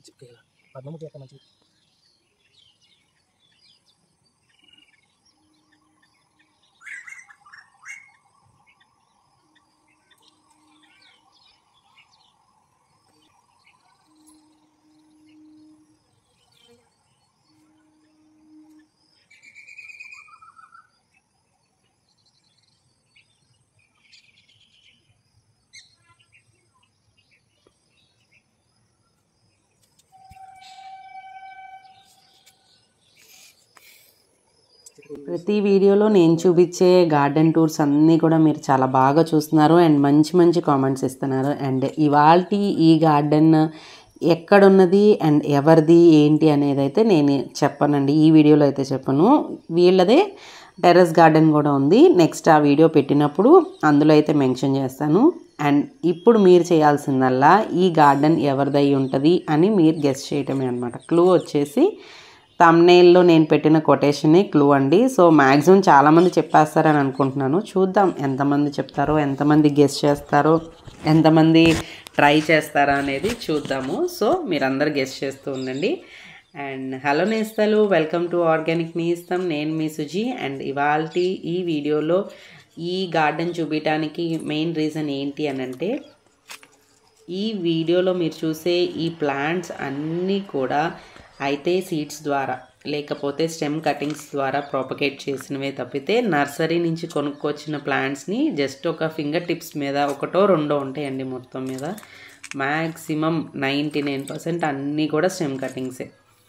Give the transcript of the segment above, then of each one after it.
చిక్కగా పద్మముఖి యొక్క మంచి ప్రతి వీడియోలో నేను చూపించే గార్డెన్ టూర్స్ అన్నీ కూడా మీరు చాలా బాగా చూస్తున్నారు అండ్ మంచి మంచి కామెంట్స్ ఇస్తున్నారు అండ్ ఇవాళ ఈ గార్డెన్ ఎక్కడున్నది అండ్ ఎవరిది ఏంటి అనేది అయితే నేను చెప్పనండి ఈ వీడియోలో అయితే చెప్పను వీళ్ళదే టెర్రస్ గార్డెన్ కూడా ఉంది నెక్స్ట్ ఆ వీడియో పెట్టినప్పుడు అందులో అయితే మెన్షన్ చేస్తాను అండ్ ఇప్పుడు మీరు చేయాల్సిందల్లా ఈ గార్డెన్ ఎవరిదై ఉంటుంది అని మీరు గెస్ట్ చేయటమే అనమాట క్లూ వచ్చేసి తమ్నేల్లో నేను పెట్టిన కొటేషనే క్లూ అండి సో మ్యాక్సిమం చాలామంది చెప్పేస్తారని అనుకుంటున్నాను చూద్దాం ఎంతమంది చెప్తారో ఎంతమంది గెస్ట్ చేస్తారో ఎంతమంది ట్రై చేస్తారా అనేది చూద్దాము సో మీరందరూ గెస్ట్ చేస్తూ ఉండండి అండ్ హలో నేస్తాలు వెల్కమ్ టు ఆర్గానిక్ మీ ఇస్తాం నేను మీ సుజీ అండ్ ఇవాళ ఈ వీడియోలో ఈ గార్డెన్ చూపించడానికి మెయిన్ రీజన్ ఏంటి అని అంటే ఈ వీడియోలో మీరు చూసే ఈ ప్లాంట్స్ అన్నీ కూడా అయితే సీడ్స్ ద్వారా లేకపోతే స్టెమ్ కటింగ్స్ ద్వారా ప్రాపగేట్ చేసినవే తప్పితే నర్సరీ నుంచి కొనుక్కొచ్చిన ప్లాంట్స్ని జస్ట్ ఒక ఫింగర్ టిప్స్ మీద ఒకటో రెండో ఉంటాయండి మొత్తం మీద మ్యాక్సిమం నైంటీ నైన్ పర్సెంట్ అన్నీ కూడా స్టెమ్ కటింగ్సే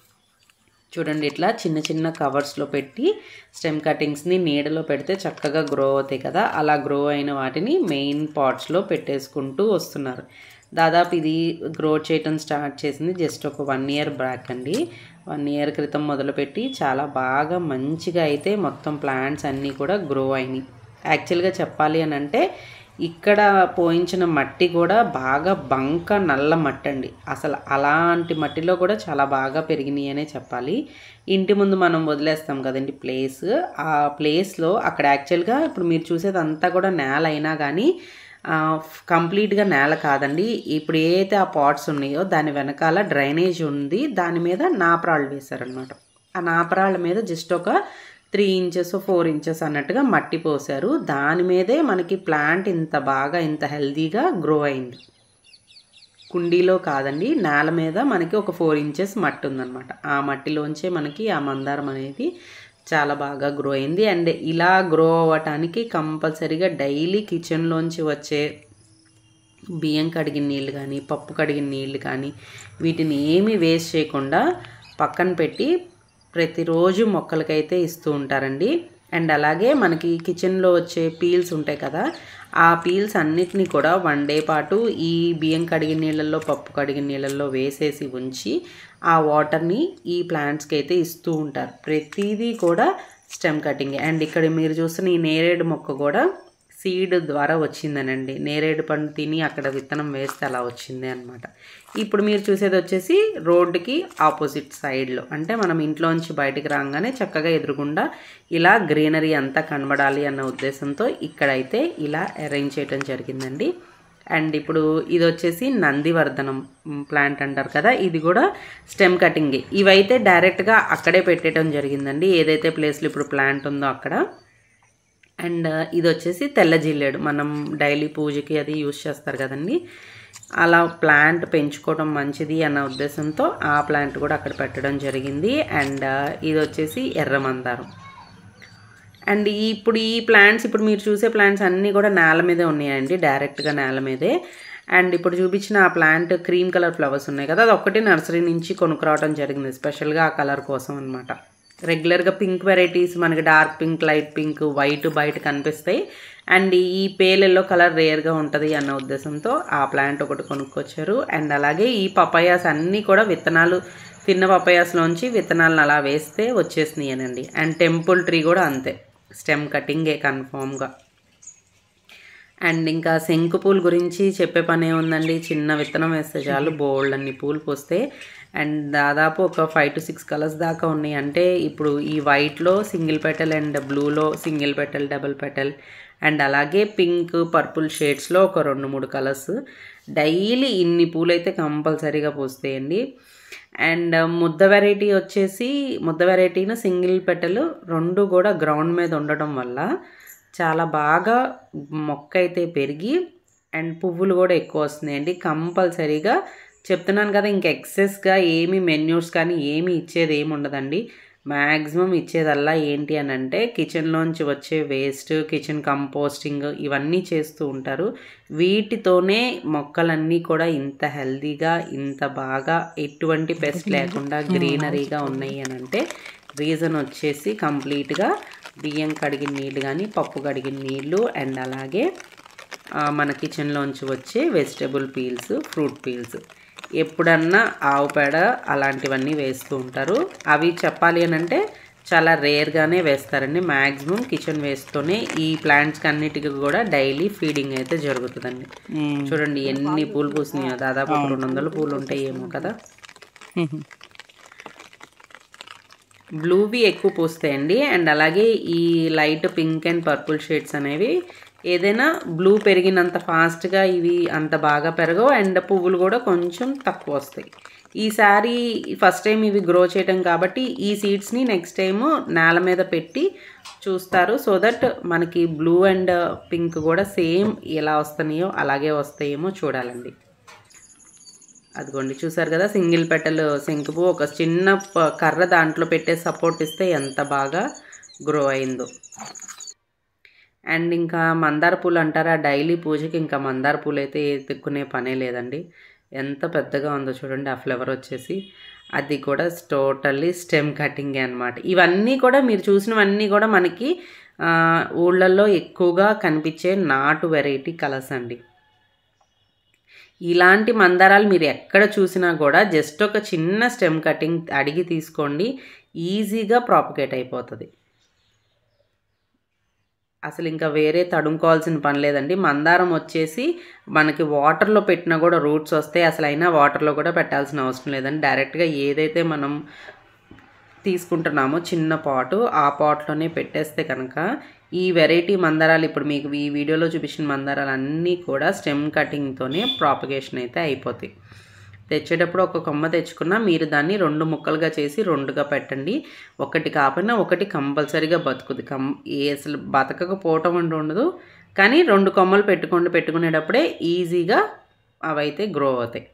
చూడండి ఇట్లా చిన్న చిన్న కవర్స్లో పెట్టి స్టెమ్ కటింగ్స్ని నీడలో పెడితే చక్కగా గ్రో అవుతాయి కదా అలా గ్రో అయిన వాటిని మెయిన్ పాట్స్లో పెట్టేసుకుంటూ వస్తున్నారు దాదాపు ఇది గ్రో చేయటం స్టార్ట్ చేసింది జస్ట్ ఒక వన్ ఇయర్ బ్యాక్ అండి వన్ ఇయర్ క్రితం మొదలుపెట్టి చాలా బాగా మంచిగా అయితే మొత్తం ప్లాంట్స్ అన్నీ కూడా గ్రో అయినాయి యాక్చువల్గా చెప్పాలి అని అంటే ఇక్కడ పోయించిన మట్టి కూడా బాగా బంక నల్ల మట్టి అండి అసలు అలాంటి మట్టిలో కూడా చాలా బాగా పెరిగినాయి అనే చెప్పాలి ఇంటి ముందు మనం వదిలేస్తాం కదండి ప్లేస్ ఆ ప్లేస్లో అక్కడ యాక్చువల్గా ఇప్పుడు మీరు చూసేది అంతా కూడా నేల అయినా కానీ కంప్లీట్గా నేల కాదండి ఇప్పుడు ఏదైతే ఆ పాట్స్ ఉన్నాయో దాని వెనకాల డ్రైనేజ్ ఉంది దాని మీద నాపరాళ్ళు వేశారనమాట ఆ నాపరాళ్ళ మీద జస్ట్ ఒక త్రీ ఇంచెస్ ఫోర్ ఇంచెస్ అన్నట్టుగా మట్టి పోసారు దాని మీదే మనకి ప్లాంట్ ఇంత బాగా ఇంత హెల్తీగా గ్రో అయింది కుండీలో కాదండి నేల మీద మనకి ఒక ఫోర్ ఇంచెస్ మట్టి ఉందన్నమాట ఆ మట్టిలోంచే మనకి ఆ మందారం అనేది చాలా బాగా గ్రో అయింది అండ్ ఇలా గ్రో అవ్వటానికి కంపల్సరీగా డైలీ కిచెన్లోంచి వచ్చే బియ్యం కడిగిన నీళ్ళు కానీ పప్పు కడిగిన నీళ్ళు కానీ వీటిని ఏమీ వేస్ట్ చేయకుండా పక్కన పెట్టి ప్రతిరోజు మొక్కలకైతే ఇస్తూ ఉంటారండి అండ్ అలాగే మనకి కిచెన్లో వచ్చే పీల్స్ ఉంటాయి కదా ఆ పీల్స్ అన్నిటినీ కూడా వన్ డే పాటు ఈ బియ్యం కడిగిన నీళ్ళల్లో పప్పు కడిగిన నీళ్ళల్లో వేసేసి ఉంచి ఆ వాటర్ని ఈ ప్లాంట్స్కి అయితే ఇస్తూ ఉంటారు ప్రతిదీ కూడా స్టెమ్ కటింగ్ అండ్ ఇక్కడ మీరు చూస్తున్న ఈ నేరేడు మొక్క కూడా సీడ్ ద్వారా వచ్చిందనండి నేరేడు పండు తిని అక్కడ విత్తనం వేస్తే అలా వచ్చింది అనమాట ఇప్పుడు మీరు చూసేది వచ్చేసి రోడ్డుకి ఆపోజిట్ సైడ్లో అంటే మనం ఇంట్లోంచి బయటికి రాగానే చక్కగా ఎదురుగుండా ఇలా గ్రీనరీ అంతా కనబడాలి అన్న ఉద్దేశంతో ఇక్కడైతే ఇలా అరేంజ్ చేయడం జరిగిందండి అండ్ ఇప్పుడు ఇది వచ్చేసి నందివర్ధనం ప్లాంట్ అంటారు కదా ఇది కూడా స్టెమ్ కటింగే ఇవైతే డైరెక్ట్గా అక్కడే పెట్టడం జరిగిందండి ఏదైతే ప్లేస్లో ఇప్పుడు ప్లాంట్ ఉందో అక్కడ అండ్ ఇది వచ్చేసి తెల్ల జిల్లేడు మనం డైలీ పూజకి అది యూజ్ చేస్తారు కదండి అలా ప్లాంట్ పెంచుకోవడం మంచిది అన్న ఉద్దేశంతో ఆ ప్లాంట్ కూడా అక్కడ పెట్టడం జరిగింది అండ్ ఇది వచ్చేసి ఎర్ర మందారం అండ్ ఈ ఇప్పుడు ఈ ప్లాంట్స్ ఇప్పుడు మీరు చూసే ప్లాంట్స్ అన్నీ కూడా నేల మీదే ఉన్నాయండి డైరెక్ట్గా నేల మీదే అండ్ ఇప్పుడు చూపించిన ఆ ప్లాంట్ క్రీమ్ కలర్ ఫ్లవర్స్ ఉన్నాయి కదా అది ఒక్కటి నర్సరీ నుంచి కొనుక్కురావడం జరిగింది స్పెషల్గా ఆ కలర్ కోసం అనమాట రెగ్యులర్గా పింక్ వెరైటీస్ మనకి dark pink light pink white బయట కనిపిస్తాయి అండ్ ఈ పేల్ ఎల్లో కలర్ రేర్గా ఉంటుంది అన్న ఉద్దేశంతో ఆ ప్లాంట్ ఒకటి కొనుక్కొచ్చారు అండ్ అలాగే ఈ పపాయాస్ అన్నీ కూడా విత్తనాలు తిన్న పపాయాస్లోంచి విత్తనాలను అలా వేస్తే వచ్చేసినాయనండి అండ్ టెంపుల్ ట్రీ కూడా అంతే స్టెమ్ కటింగే కన్ఫామ్గా అండ్ ఇంకా శంకు పూలు గురించి చెప్పే పనే ఉందండి చిన్న విత్తనం వేస్తే చాలు బోల్డ్ అన్ని పూలు పోస్తే అండ్ దాదాపు ఒక ఫైవ్ టు సిక్స్ కలర్స్ దాకా ఉన్నాయి అంటే ఇప్పుడు ఈ వైట్లో సింగిల్ పెటల్ అండ్ బ్లూలో single petal double petal and అలాగే పింక్ పర్పుల్ షేడ్స్లో ఒక రెండు మూడు కలర్స్ డైలీ ఇన్ని పూలు అయితే కంపల్సరీగా పూస్తాయండి అండ్ ముద్ద వెరైటీ వచ్చేసి ముద్ద వెరైటీను సింగిల్ పెట్టెలు రెండు కూడా గ్రౌండ్ మీద ఉండటం వల్ల చాలా బాగా మొక్క అయితే పెరిగి అండ్ పువ్వులు కూడా ఎక్కువ వస్తున్నాయండి కంపల్సరీగా చెప్తున్నాను కదా ఇంక ఎక్సెస్గా ఏమి మెన్యూస్ కానీ ఏమి ఇచ్చేది ఏమి ఉండదండి మ్యాక్సిమం ఇచ్చేదల్లా ఏంటి అని అంటే కిచెన్లోంచి వచ్చే వేస్ట్ కిచెన్ కంపోస్టింగ్ ఇవన్నీ చేస్తూ ఉంటారు వీటితోనే మొక్కలన్నీ కూడా ఇంత హెల్తీగా ఇంత బాగా ఎటువంటి పెస్ట్ లేకుండా గ్రీనరీగా ఉన్నాయి అని అంటే రీజన్ వచ్చేసి కంప్లీట్గా బియ్యం కడిగిన నీళ్ళు కానీ పప్పు కడిగిన నీళ్ళు అండ్ అలాగే ఆ, మన కిచెన్లోంచి వచ్చే వెజిటబుల్ పీల్స్ ఫ్రూట్ పీల్స్ ఎప్పుడన్నా ఆవు పేడ అలాంటివన్నీ వేస్తూ ఉంటారు అవి చెప్పాలి అని అంటే చాలా రేర్గానే వేస్తారండి మ్యాక్సిమం కిచెన్ వేస్తూనే ఈ ప్లాంట్స్కి అన్నిటికీ కూడా డైలీ ఫీడింగ్ అయితే జరుగుతుందండి చూడండి ఎన్ని పూలు పూసినాయో దాదాపు ఒక రెండు వందల పూలు ఉంటాయి ఏమో కదా బ్లూవి ఎక్కువ పూస్తాయండి అండ్ అలాగే ఈ light pink and purple shades అనేవి ఏదైనా బ్లూ పెరిగినంత ఫాస్ట్గా ఇవి అంత బాగా పెరగవు అండ్ పువ్వులు కూడా కొంచెం తక్కువ వస్తాయి ఈసారి ఫస్ట్ టైం ఇవి గ్రో చేయడం కాబట్టి ఈ సీడ్స్ని నెక్స్ట్ టైము నేల మీద పెట్టి చూస్తారు సో దట్ మనకి బ్లూ అండ్ పింక్ కూడా సేమ్ ఎలా వస్తున్నాయో అలాగే వస్తాయేమో చూడాలండి అదిగోండి చూసారు కదా సింగిల్ పెటల్ శంకుపు ఒక చిన్న ప- కర్ర దాంట్లో పెట్టే సపోర్ట్ ఇస్తే ఎంత బాగా గ్రో అయిందో అండ్ ఇంకా మందార పూలు అంటారా డైలీ పూజకి ఇంకా మందార పూలు అయితే ఎత్తుక్కునే పనే లేదండి ఎంత పెద్దగా ఉందో చూడండి ఆ ఫ్లవర్ వచ్చేసి అది కూడా టోటల్లీ స్టెమ్ కటింగే అనమాట ఇవన్నీ కూడా మీరు చూసినవన్నీ కూడా మనకి ఆ, ఊళ్ళల్లో ఎక్కువగా కనిపించే నాటు వెరైటీ కలర్స్ అండి ఇలాంటి మందారాలు మీరు ఎక్కడ చూసినా కూడా జస్ట్ ఒక చిన్న స్టెమ్ కటింగ్ అడిగి తీసుకోండి ఈజీగా ప్రాపగేట్ అయిపోతుంది అసలు ఇంకా వేరే తడుముకోవాల్సిన పని లేదండి మందారం వచ్చేసి మనకి వాటర్లో పెట్టినా కూడా రూట్స్ వస్తాయి అసలు అయినా వాటర్లో కూడా పెట్టాల్సిన అవసరం లేదండి డైరెక్ట్గా ఏదైతే మనం తీసుకుంటున్నామో చిన్న పాటు ఆ పాట్లోనే పెట్టేస్తే కనుక ఈ వెరైటీ మందారాలు ఇప్పుడు మీకు ఈ వీడియోలో చూపించిన మందారాలు అన్నీ కూడా స్టెమ్ కటింగ్తోనే ప్రాపగేషన్ అయితే అయిపోతాయి తెచ్చేటప్పుడు ఒక కొమ్మ తెచ్చుకున్నా మీరు దాన్ని రెండు ముక్కలుగా చేసి రెండుగా పెట్టండి ఒకటి కాకపోయినా ఒకటి కంపల్సరీగా బతుకుది కం ఏ అసలు బతకకపోవటం అంటూ ఉండదు కానీ రెండు కొమ్మలు పెట్టుకోండి పెట్టుకునేటప్పుడే ఈజీగా అవైతే గ్రో అవుతాయి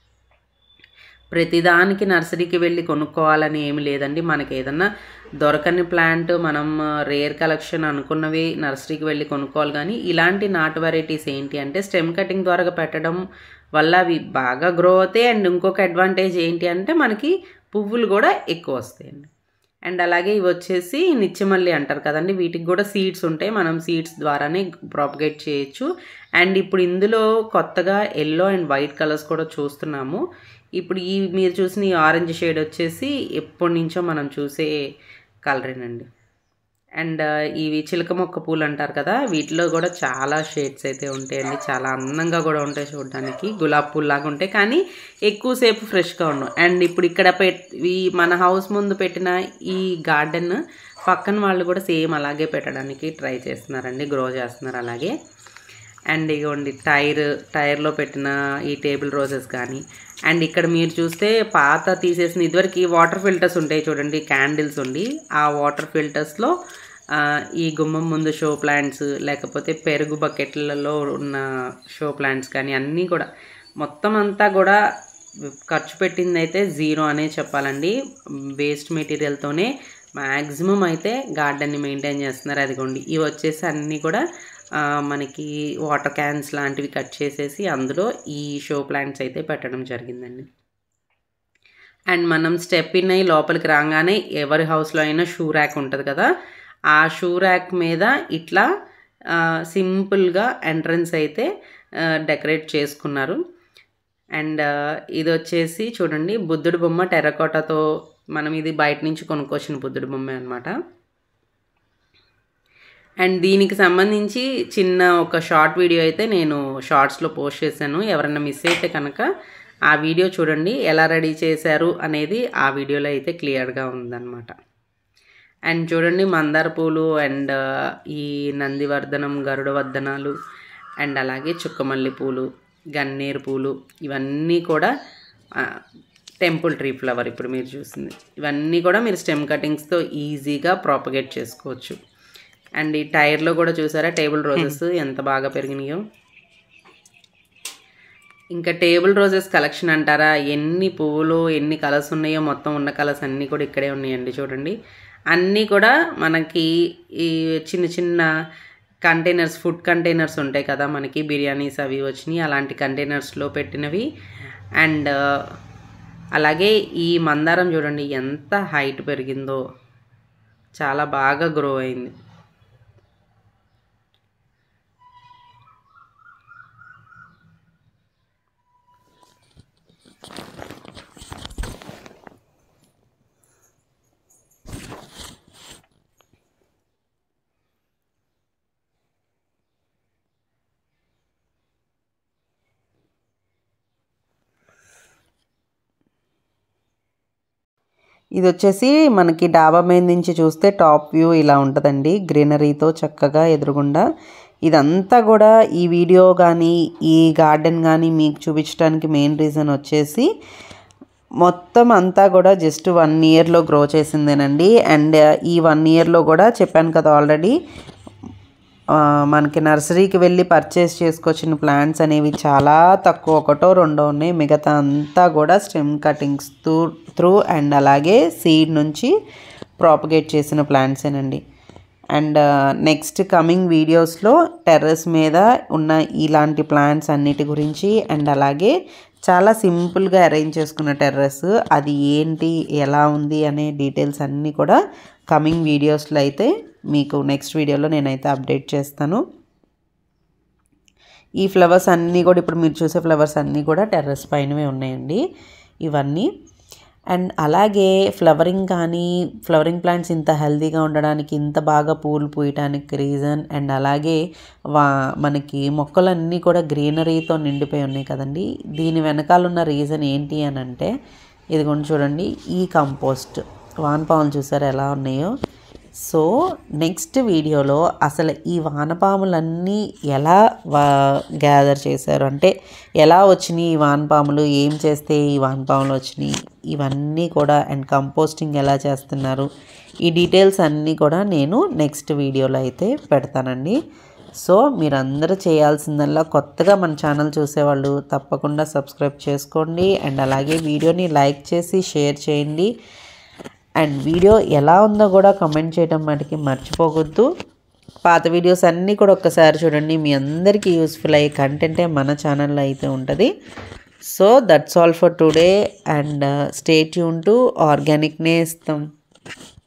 ప్రతిదానికి నర్సరీకి వెళ్ళి కొనుక్కోవాలని ఏమి లేదండి మనకి ఏదన్నా దొరకని ప్లాంట్ మనం రేర్ కలెక్షన్ అనుకున్నవి నర్సరీకి వెళ్ళి కొనుక్కోవాలి కానీ ఇలాంటి నాటు వెరైటీస్ ఏంటి అంటే స్టెమ్ కటింగ్ ద్వారా పెట్టడం వల్ల అవి బాగా గ్రో అవుతాయి అండ్ ఇంకొక అడ్వాంటేజ్ ఏంటి అంటే మనకి పువ్వులు కూడా ఎక్కువ వస్తాయండి అండ్ అలాగే ఇవి వచ్చేసి నిత్యమల్లి అంటారు కదండి వీటికి కూడా సీడ్స్ ఉంటాయి మనం సీడ్స్ ద్వారానే ప్రాపగేట్ చేయొచ్చు అండ్ ఇప్పుడు ఇందులో కొత్తగా ఎల్లో అండ్ వైట్ కలర్స్ కూడా చూస్తున్నాము ఇప్పుడు ఈ మీరు చూసిన ఈ ఆరెంజ్ షేడ్ వచ్చేసి ఎప్పటి నుంచో మనం చూసే కలరేనండి అండ్ ఇవి చిలక మొక్క పూలు అంటారు కదా వీటిలో కూడా చాలా షేడ్స్ అయితే ఉంటాయండి చాలా అందంగా కూడా ఉంటాయి చూడడానికి గులాబీ పూలు లాగా ఉంటాయి కానీ ఎక్కువసేపు ఫ్రెష్గా ఉండవు అండ్ ఇప్పుడు ఇక్కడ పెట్ ఈ మన హౌస్ ముందు పెట్టిన ఈ గార్డెన్ పక్కన వాళ్ళు కూడా సేమ్ అలాగే పెట్టడానికి ట్రై చేస్తున్నారండి గ్రో చేస్తున్నారు అలాగే అండ్ ఇగోండి టైర్ టైర్లో పెట్టిన ఈ టేబుల్ రోజెస్ కానీ అండ్ ఇక్కడ మీరు చూస్తే పాత తీసేసిన ఇదివరకు వాటర్ ఫిల్టర్స్ ఉంటాయి చూడండి క్యాండిల్స్ ఉండి ఆ వాటర్ ఫిల్టర్స్లో ఈ గుమ్మం ముందు షో ప్లాంట్స్ లేకపోతే పెరుగు బకెట్లలో ఉన్న షో ప్లాంట్స్ కానీ అన్నీ కూడా మొత్తం అంతా కూడా ఖర్చు పెట్టింది అయితే జీరో అనే చెప్పాలండి వేస్ట్ మెటీరియల్తోనే మ్యాక్సిమం అయితే గార్డెన్ని మెయింటైన్ చేస్తున్నారు అదిగోండి ఇవి వచ్చేసి అన్నీ కూడా ఆ, మనకి వాటర్ క్యాన్స్ లాంటివి కట్ చేసేసి అందులో ఈ షో ప్లాంట్స్ అయితే పెట్టడం జరిగిందండి అండ్ మనం స్టెప్ ఇన్ అయ్యి లోపలికి రాగానే ఎవరి హౌస్లో అయినా షూ ర్యాక్ ఉంటుంది కదా ఆ షూ ర్యాక్ మీద ఇట్లా ఆ, సింపుల్గా ఎంట్రన్స్ అయితే ఆ, డెకరేట్ చేసుకున్నారు అండ్ ఆ, ఇది వచ్చేసి చూడండి బుద్ధుడి బొమ్మ టెర్రకోటాతో మనం ఇది బయట నుంచి కొనుక్కొచ్చిన బుద్ధుడి బొమ్మ అనమాట అండ్ దీనికి సంబంధించి చిన్న ఒక షార్ట్ వీడియో అయితే నేను షార్ట్స్లో పోస్ట్ చేశాను ఎవరైనా మిస్ అయితే కనుక ఆ వీడియో చూడండి ఎలా రెడీ చేశారు అనేది ఆ వీడియోలో అయితే క్లియర్గా ఉందన్నమాట అండ్ చూడండి మందార పూలు అండ్ ఈ నందివర్ధనం గరుడవర్ధనాలు అండ్ అలాగే చుక్కమల్లి పూలు గన్నేరు పూలు ఇవన్నీ కూడా టెంపుల్ ట్రీ ఫ్లవర్ ఇప్పుడు మీరు చూసింది ఇవన్నీ కూడా మీరు స్టెమ్ కటింగ్స్తో ఈజీగా ప్రాపగేట్ చేసుకోవచ్చు అండ్ ఈ టైర్లో కూడా చూసారా టేబుల్ రోజెస్ ఎంత బాగా పెరిగినాయో ఇంకా టేబుల్ రోజెస్ కలెక్షన్ అంటారా ఎన్ని పువ్వులు ఎన్ని కలర్స్ ఉన్నాయో మొత్తం ఉన్న కలర్స్ అన్నీ కూడా ఇక్కడే ఉన్నాయండి చూడండి అన్నీ కూడా మనకి ఈ చిన్న చిన్న కంటైనర్స్ ఫుడ్ కంటైనర్స్ ఉంటాయి కదా మనకి బిర్యానీస్ అవి వచ్చినాయి అలాంటి కంటైనర్స్లో పెట్టినవి అండ్ అలాగే ఈ మందారం చూడండి ఎంత హైట్ పెరిగిందో చాలా బాగా గ్రో అయింది ఇది వచ్చేసి మనకి డాబా మీద నుంచి చూస్తే టాప్ వ్యూ ఇలా ఉంటుందండి గ్రీనరీతో చక్కగా ఎదురుగుండా ఇదంతా కూడా ఈ వీడియో కానీ ఈ గార్డెన్ కానీ మీకు చూపించడానికి మెయిన్ రీజన్ వచ్చేసి మొత్తం అంతా కూడా జస్ట్ వన్ ఇయర్లో గ్రో చేసిందేనండి అండ్ ఈ వన్ ఇయర్లో కూడా చెప్పాను కదా ఆల్రెడీ మనకి నర్సరీకి వెళ్ళి పర్చేస్ చేసుకొచ్చిన ప్లాంట్స్ అనేవి చాలా తక్కువ ఒకటో రెండో ఉన్నాయి మిగతా అంతా కూడా stem cuttings through through and అలాగే సీడ్ నుంచి ప్రాపగేట్ చేసిన ప్లాంట్సేనండి అండ్ నెక్స్ట్ కమింగ్ వీడియోస్లో టెర్రస్ మీద ఉన్న ఇలాంటి ప్లాంట్స్ అన్నిటి గురించి అండ్ అలాగే చాలా సింపుల్గా అరేంజ్ చేసుకున్న టెర్రస్ అది ఏంటి ఎలా ఉంది అనే డీటెయిల్స్ అన్నీ కూడా కమింగ్ వీడియోస్లో అయితే మీకు నెక్స్ట్ వీడియోలో నేనైతే అప్డేట్ చేస్తాను ఈ ఫ్లవర్స్ అన్నీ కూడా ఇప్పుడు మీరు చూసే ఫ్లవర్స్ అన్నీ కూడా టెర్రస్ పైనవే ఉన్నాయండి ఇవన్నీ అండ్ అలాగే ఫ్లవరింగ్ కానీ ఫ్లవరింగ్ ప్లాంట్స్ ఇంత హెల్తీగా ఉండడానికి ఇంత బాగా పూలు పూయటానికి రీజన్ అండ్ అలాగే వా మనకి మొక్కలన్నీ కూడా గ్రీనరీతో నిండిపోయి ఉన్నాయి కదండి దీని వెనకాల ఉన్న రీజన్ ఏంటి అని అంటే ఇదిగోండి చూడండి ఈ కంపోస్ట్ వానపాములు చూసారు ఎలా ఉన్నాయో సో నెక్స్ట్ వీడియోలో అసలు ఈ వానపాములన్నీ ఎలా వా గ్యాదర్ చేశారు అంటే ఎలా వచ్చినాయి ఈ వానపాములు ఏం చేస్తే ఈ వానపాములు వచ్చినాయి ఇవన్నీ కూడా అండ్ కంపోస్టింగ్ ఎలా చేస్తున్నారు ఈ డీటెయిల్స్ అన్నీ కూడా నేను నెక్స్ట్ వీడియోలో అయితే పెడతానండి సో మీరందరూ చేయాల్సిందల్లా కొత్తగా మన ఛానల్ చూసేవాళ్ళు తప్పకుండా సబ్స్క్రైబ్ చేసుకోండి అండ్ అలాగే వీడియోని లైక్ చేసి షేర్ చేయండి అండ్ వీడియో ఎలా ఉందో కూడా కమెంట్ చేయడం మటుకి మర్చిపోవద్దు పాత వీడియోస్ అన్నీ కూడా ఒక్కసారి చూడండి మీ అందరికీ యూస్ఫుల్ అయ్యే కంటెంటే మన ఛానల్లో అయితే ఉంటుంది so that's all for today and stay tune to organic నేస్తం